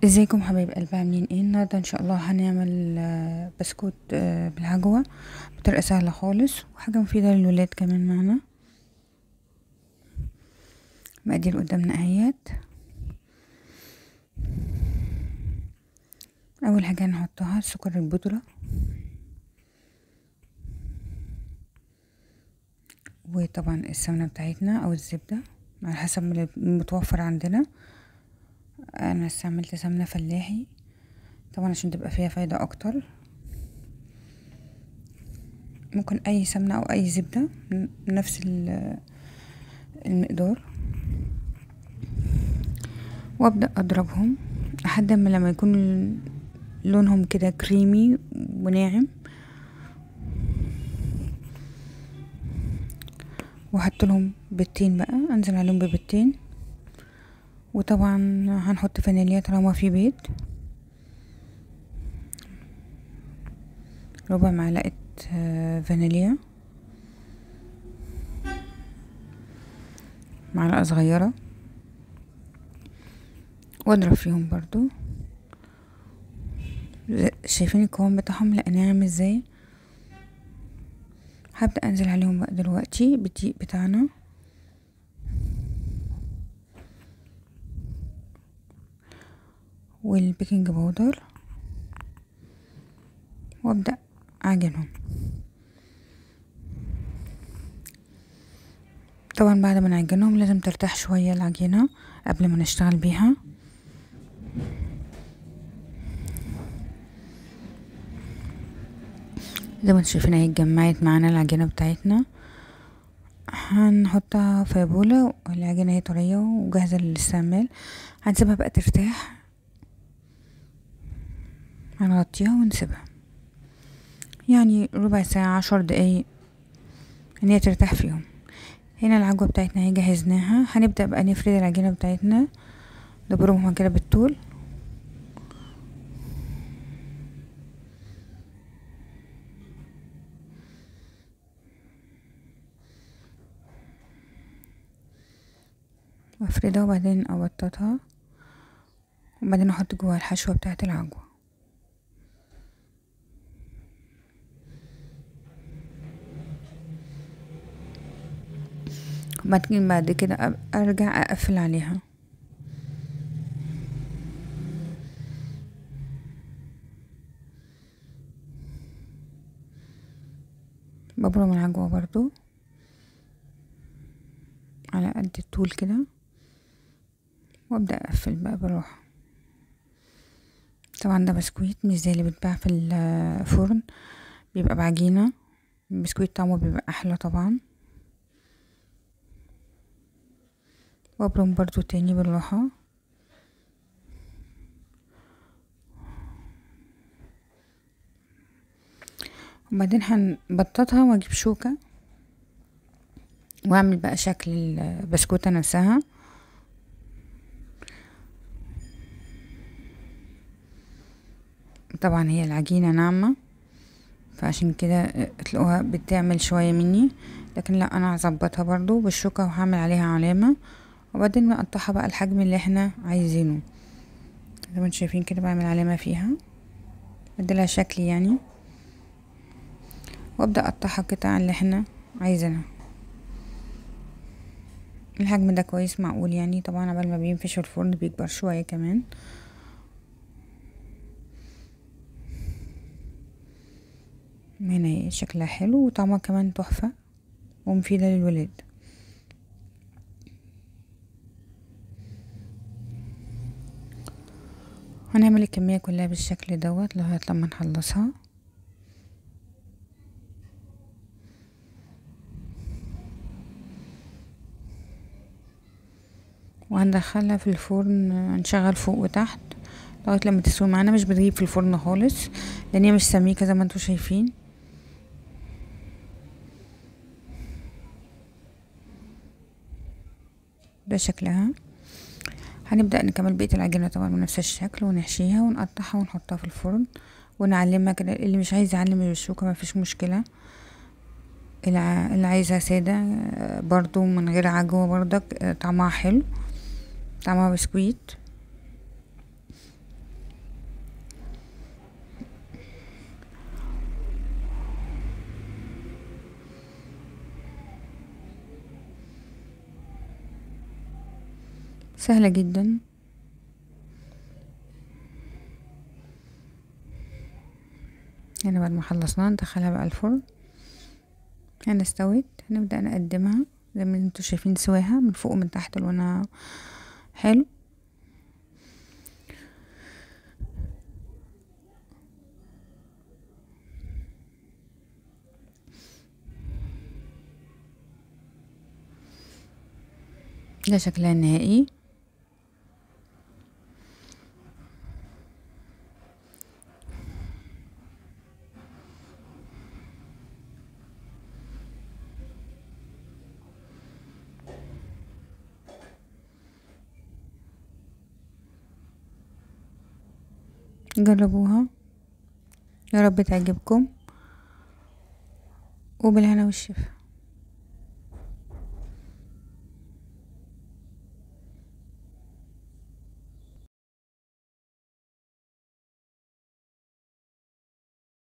ازيكم حبايب قلبي عاملين ايه النهارده ان شاء الله هنعمل آه، بسكوت آه، بالعجوة بطريقة سهلة خالص وحاجة مفيدة للولاد كمان معنا مقادير قدامنا اهيت اول حاجة هنحطها سكر البودرة وطبعا السمنة بتاعتنا او الزبدة على حسب ما المتوفر عندنا انا استعملت سمنة فلاحي طبعا عشان تبقى فيها فايدة اكتر ممكن اي سمنة او اي زبدة نفس المقدار وابدأ اضربهم لحد ما لما يكون لونهم كده كريمي وناعم وحط لهم بيضتين بقى انزل عليهم ببيضتين وطبعا هنحط فانيليا طالما في بيض ربع معلقة فانيليا معلقة صغيرة واضرب فيهم برضو شايفين القوام بتاعهم لا ناعم ازاي هبدأ انزل عليهم بقى دلوقتي بالدقيق بتاعنا والبيكنج باودر وابدأ اعجنهم طبعا بعد ما نعجنهم لازم ترتاح شوية العجينة قبل ما نشتغل بيها زي ما انتم شايفين اهي اتجمعت معانا العجينة بتاعتنا هنحطها في بولة والعجينة هي طرية وجاهزة للاستعمال هنسيبها بقى ترتاح هنغطيها ونسيبها يعني ربع ساعة عشر دقايق ان هي ترتاح فيهم هنا العجوة بتاعتنا هي جهزناها هنبدأ بقى نفرد العجينة بتاعتنا نبرمها كده بالطول وافردها وبعدين ابططها وبعدين احط جواها الحشوة بتاعت العجوة وبعدين بعد كده ارجع اقفل عليها ببرم العجوة برضو على قد الطول كده وابدأ اقفل بقى بالراحة طبعا ده بسكويت مش زي اللي بيتباع في الفرن بيبقى بعجينة البسكويت طعمه بيبقى احلى طبعا وابرم برضو تاني بالراحة وبعدين هنبططها واجيب شوكة واعمل بقى شكل البسكوتة نفسها طبعا هي العجينة ناعمة فعشان كده تلاقوها بتعمل شوية مني لكن لا انا هظبطها برضو بالشوكة وهعمل عليها علامة وبعدين نقطعها بقى الحجم اللي احنا عايزينه زي ما انتم شايفين كده بعمل علامة فيها بديلها شكل يعني وابدأ اقطعها قطع اللي احنا عايزينها الحجم ده كويس معقول يعني طبعا قبل ما بينفش في الفرن بيكبر شوية كمان هنا هي شكلها حلو وطعمها كمان تحفة ومفيدة للولاد هنعمل الكمية كلها بالشكل دوت لغاية لما نخلصها وهندخلها في الفرن هنشغل فوق وتحت لغاية لما تسوي معانا مش بتغيب في الفرن خالص لان هي مش سميكة زي ما انتوا شايفين ده شكلها هنبدأ نكمل بقية العجينة طبعا بنفس الشكل ونحشيها ونقطعها ونحطها في الفرن ونعلمها كده اللي مش عايز يعلم بالشوكة مفيش مشكلة اللي عايزها سادة برضو من غير عجوة برضك طعمها حلو طعمها بسكويت سهلة جدا هنا بعد ما خلصناها ندخلها بقى الفرن هنا استوت هنبدأ نقدمها زي ما انتوا شايفين سواها من فوق ومن تحت لونها حلو ده شكلها النهائي جربوها يا رب تعجبكم وبالهنا والشفا